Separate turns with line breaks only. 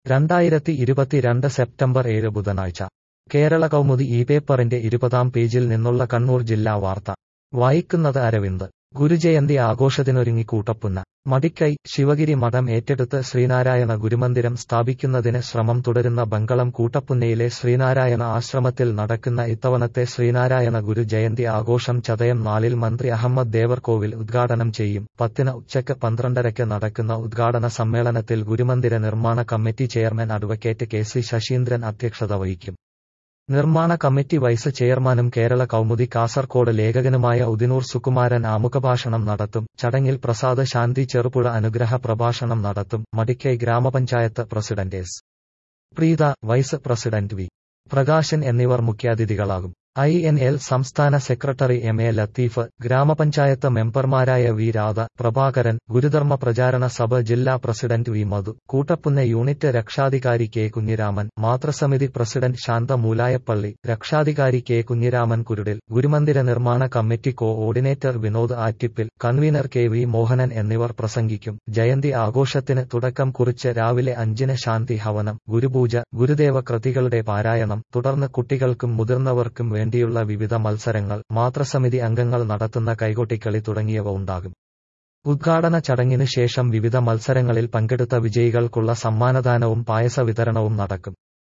രണ്ടായിരത്തി ഇരുപത്തിരണ്ട് സെപ്റ്റംബർ ഏഴ് ബുധനാഴ്ച കേരള കൗമുദി ഈ പേപ്പറിന്റെ ഇരുപതാം പേജിൽ നിന്നുള്ള കണ്ണൂർ ജില്ലാ വാർത്ത വായിക്കുന്നത് അരവിന്ദ് ഗുരുജയന്തി ആഘോഷത്തിനൊരുങ്ങി കൂട്ടപ്പുന്ന മടിക്കൈ ശിവഗിരി മഠം ഏറ്റെടുത്ത് ശ്രീനാരായണ ഗുരുമന്ദിരം സ്ഥാപിക്കുന്നതിന് ശ്രമം തുടരുന്ന ബങ്കളം കൂട്ടപ്പുന്നയിലെ ശ്രീനാരായണ ആശ്രമത്തിൽ നടക്കുന്ന ഇത്തവണത്തെ ശ്രീനാരായണ ഗുരു ജയന്തി ആഘോഷം ചതയം നാലിൽ മന്ത്രി അഹമ്മദ് ദേവർകോവിൽ ഉദ്ഘാടനം ചെയ്യും പത്തിന് ഉച്ചയ്ക്ക് പന്ത്രണ്ടരയ്ക്ക് നടക്കുന്ന ഉദ്ഘാടന സമ്മേളനത്തിൽ ഗുരുമന്ദിര നിർമ്മാണ committee chairman advocate K C Sasheendran അധ്യക്ഷത വഹിക്കും നിർമ്മാണ കമ്മിറ്റി വൈസ് ചെയർമാനും കേരള കൗമുദി കാസർകോട് ലേഖകനുമായ ഉദിനൂർ സുകുമാരൻ ആമുഖഭാഷണം നടത്തും ചടങ്ങിൽ പ്രസാദ് ശാന്തി ചെറുപുഴ അനുഗ്രഹ പ്രഭാഷണം നടത്തും മടിക്കൈ ഗ്രാമപഞ്ചായത്ത് president S Preetha vice president V Prakashan എന്നിവർ മുഖ്യാതിഥികളാകും ഐ എൻ എൽ സംസ്ഥാന സെക്രട്ടറി എം എ ലത്തീഫ് ഗ്രാമപഞ്ചായത്ത് മെമ്പർമാരായ വി രാധ പ്രഭാകരൻ ഗുരുധർമ്മ പ്രചാരണ സഭ ജില്ലാ president V Madhu Koottappunna unit രക്ഷാധികാരി കെ കുഞ്ഞിരാമൻ മാതൃസമിതി പ്രസിഡന്റ് ശാന്ത മൂലായപ്പള്ളി രക്ഷാധികാരി കെ കുഞ്ഞിരാമൻ കുരുടിൽ ഗുരുമന്ദിര നിർമ്മാണ committee coordinator Vinod Attippil convener K V Mohanan എന്നിവർ പ്രസംഗിക്കും ജയന്തി ആഘോഷത്തിന് തുടക്കം കുറിച്ച് രാവിലെ അഞ്ചിന് ശാന്തി ഹവനം ഗുരുപൂജ ഗുരുദേവ കൃതികളുടെ പാരായണം തുടർന്ന് കുട്ടികൾക്കും മുതിർന്നവർക്കും വേണ്ടിയുള്ള വിവിധ മത്സരങ്ങൾ മാതൃസമിതി അംഗങ്ങൾ നടത്തുന്ന കൈകൊട്ടിക്കളി തുടങ്ങിയവ ഉണ്ടാകും ഉദ്ഘാടന ചടങ്ങിനു ശേഷം വിവിധ മത്സരങ്ങളിൽ പങ്കെടുത്ത വിജയികൾക്കുള്ള സമ്മാനദാനവും പായസ വിതരണവും നടക്കും